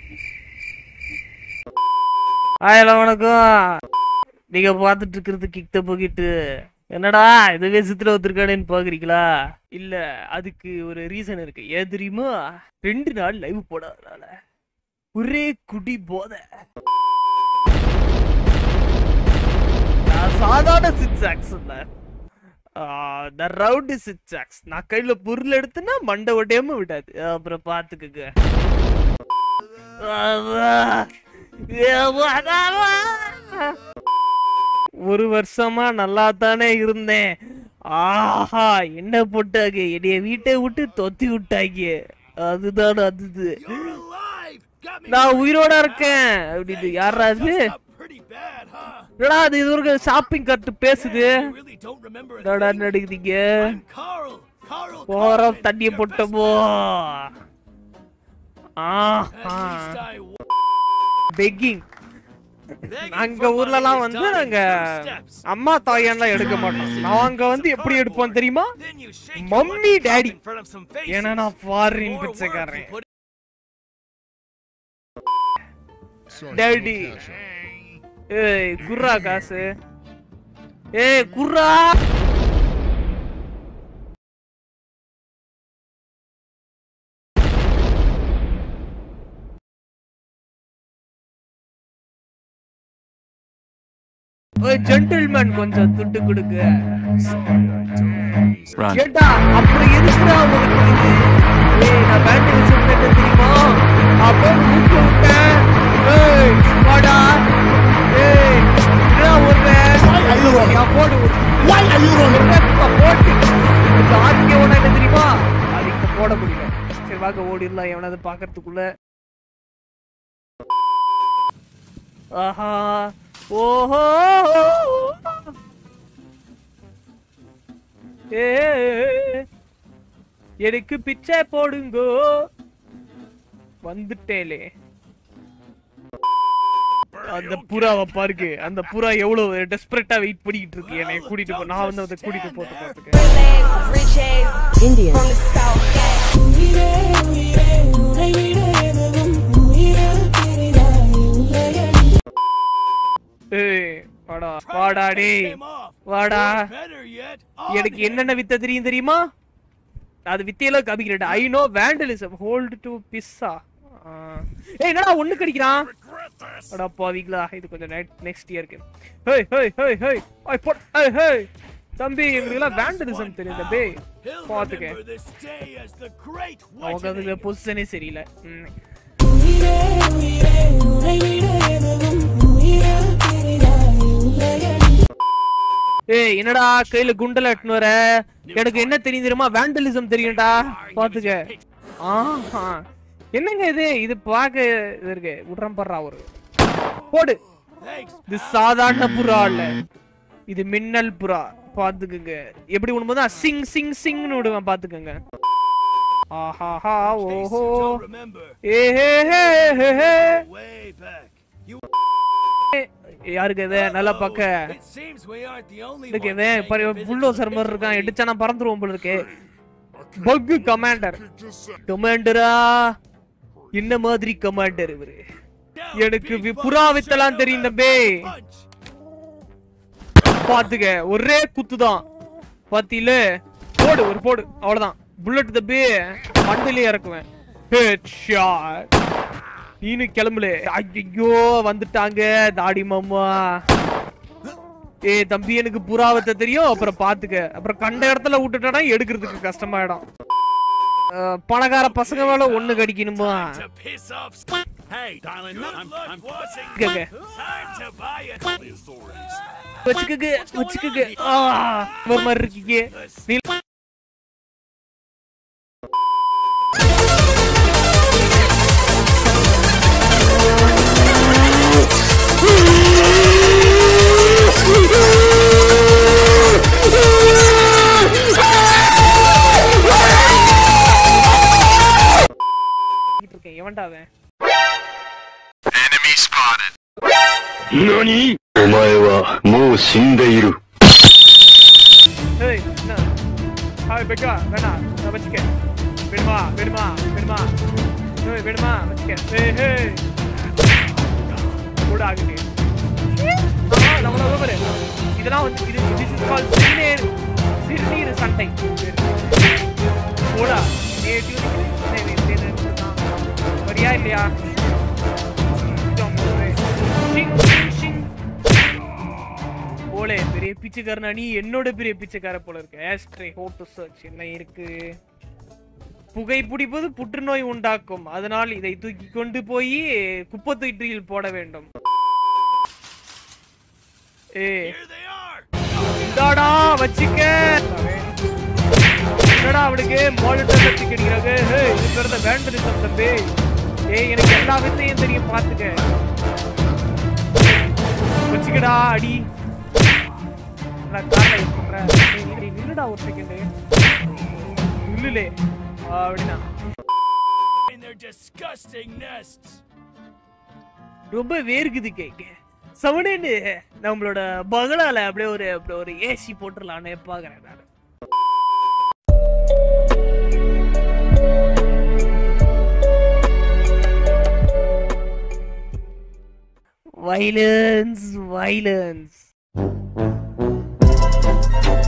Hello வணக்கம் நீங்க பார்த்துட்டு இருக்கிறது கிக் த போகிட்டு என்னடா இதுவே சித்திர ஒத்துருக்கானேன்னு பாக்குறீங்களா இல்ல அதுக்கு ஒரு ரீசன் இருக்கு ஏன் தெரியுமா ரெண்டு நாள் லைவ் போடாதனால ஒரே குடி போதை நான் சாதாரண சிக்ஸ் ஆக்ஸ் இல்ல இந்த ரவுண்டு சிக்ஸ் ஆக்ஸ் நான் கையில பொருள் எடுத்தேன்னா மண்டை ஒடையாம விடாது அப்புறம் பாத்துக்கங்க ஒரு வருஷமா நல்லா தானே இருந்தேன் ஆஹா என்ன போட்டாங்க என்னைய வீட்டை விட்டு தொத்தி விட்டாங்க அதுதான் அது நான் உயிரோட இருக்கேன் அப்படின்னு யாரா அது என்னடா அது இது ஒரு ஷாப்பிங் கட்டு பேசுது என்னடா நடிக்குதீங்க போற தண்ணிய போட்டமோ ஆஹா பெக்கிங் அங்க ஊர்லலாம் வந்து நாங்க அம்மா தாயான்லாம் எடுக்க மாட்டோம் நாங்க வந்து எப்படி எடுப்போம் தெரியுமா மம்மி டாடி ஏன்னா நான் ஃபாரின் பிச்சைக்காரன் டாடி ஏய் குர்ரா காசு ஏய் குர்ரா ஓய் ஜென்டில்மேன் கொஞ்சம் துட்டு கொடுங்க ஏண்டா அப்புறம் எதுக்குடா உனக்கு இது ஏய் நான் பேட்டரி சொன்னேன் தெரியுமா அப்போ மூச்சு விட்டேன் ஏய் வாடா ஏய் என்னடா ஓடுற நான் போடு என்னப்பா போட்டு இந்த ஆட்சிய ஒண்ணு என்ன தெரியுமா அது இப்ப போட முடியல சரி வாங்க ஓடிடலாம் எவனாவது பாக்குறதுக்குள்ள ஆஹா ஓஹோ ஏ எனக்கு பிச்சை போடுங்கோ வந்துட்டேலே அந்த புறாவை பாருங்க அந்த புறா எவ்வளவு டெஸ்பரேட்டா வெயிட் பண்ணிட்டு இருக்கு என்னை கூட்டிட்டு போ நான் வந்து அதை கூட்டிட்டு போட்டு பார்த்துக்க Indian. from the south. ஏய் வாடா வாடா டேய் வாடா எனக்கு என்னென்ன வித்த தெரியும் தெரியுமா அது வித்தையெல்லாம் காமிக்கிறேன் I know vandalism hold to pizza ஏய் என்னடா ஒண்ணு கடிக்கிறான் அடா பாவிங்களா இது கொஞ்சம் நெக்ஸ்ட் இயருக்கு ஹேய் ஹேய் ஹேய் ஹேய் ஐ போட் ஹேய் ஹேய் தம்பி எங்களுக்கு எல்லாம் வேண்டலிசம் தெரியும் தம்பி பாத்துக்க அவங்க அதுல பொசிஷனே சரியில்லை ம். ஏய் என்னடா கையில குண்டல எட்டுன்னு வர எனக்கு என்ன தெரியும் தெரியுமா வேண்டலிசம் தெரியும்டா பாத்துக்க ஆஹா என்னங்க இது இது பாக்க இது இருக்கு விட்றம் படுறா ஒரு போடு இது சாதாரண புறா இல்ல இது மின்னல் புறா பாத்துக்கங்க எப்படி விடும்போது சிங் சிங் சிங்னு விடுவேன் பாத்துக்கங்க ஆஹாஹா ஓஹோ ஏ ஹே ஹே ஹே ஹே யாருக்கு இது நல்லா பாக்க இதுக்கு இவன் புல்லோசர் மாதிரி இருக்கான் இடிச்சா நான் பறந்துருவோம் போல இருக்கு பக்கு கமாண்டர் கமாண்டரா என்ன மாதிரி கமாண்டர் இவரு எனக்கு வி- புறா வித்தலாம் தெரியும் தம்பி பாத்துக்க ஒரே குத்துதான் பாத்தியில போடு ஒரு போடு அவ்வளவுதான் புல்லட் தம்பி மண்டிலே இறக்குவேன் ஹெட்ஷாட் நீனு கிளம்புல ஐயோ வந்துட்டாங்க தாடி மாமா ஏய் தம்பி எனக்கு புறாவத்தை தெரியும் அப்புறம் பாத்துக்க அப்புறம் கண்ட இடத்துல விட்டுட்டா எடுக்கிறதுக்கு கஷ்டமாயிடும் அஹ், பணக்கார பசங்க மேல ஒண்ணு கடிக்கணுமா Hey, darling, I'm, I'm கேக்க. வச்சுக்கங்க வச்சுக்கங்க ஆ, ஒரு மாதிரி இருக்கீங்க நீ இருக்கேன் எவன்டா அவன் 何お前はもう死んでいる。 ஏய் என்ன ஹாய் பெக்கா வேணா நான் வச்சுக்க வேணுமா வேணுமா வேணுமா ஏய், வேணுமா வச்சுக்க ஏய், ஏய். கூட ஆகுது ஆ, நம்ம நம்ம பாரு. இதெல்லாம் வந்து இது this is called சிறுநீர் சிறுநீர் சண்டை போடா நேட்டிவ் வரியா இல்லையா ஷிங், ஷிங், ஷிங். போலே பெரிய பிச்சைக்காரனா நீ என்னோட பெரிய பிச்சைக்கார போல இருக்கு ஆஸ்ட்ரே ஹோட்டு சர்ச் என்ன இருக்கு புகை பிடிப்பது புற்றுநோய் உண்டாக்கும் அதனால் இதை தூக்கி கொண்டு போய் குப்பை தொட்டியில் போட வேண்டும் ஏ Here they are. இந்தாடா வச்சுக்க என்னடா அவனுக்கு மானிட்டர் கட்டி கிடைக்கிறாங்க ஏய் இது பேர் தான் வேண்டரிசம் தம்பி ஏய் எனக்கு எல்லா வித்தையும் தெரியும் பாத்துக்க வச்சுக்கடா அடி நான் கார்ல யூஸ் பண்றேன் ஏய், நீ நில்லுடா ஒரு செகண்ட் நில்லுலே அப்படின்னா In their disgusting nests. ரொம்ப வேர்க்குது கேக்க சவனேன்னு நம்மளோட பங்களால அப்படியே ஒரு அப்படியே ஒரு ஏசி போட்டுடலான்னு பாக்குறேன் நான் வைலன்ஸ் வைலன்ஸ்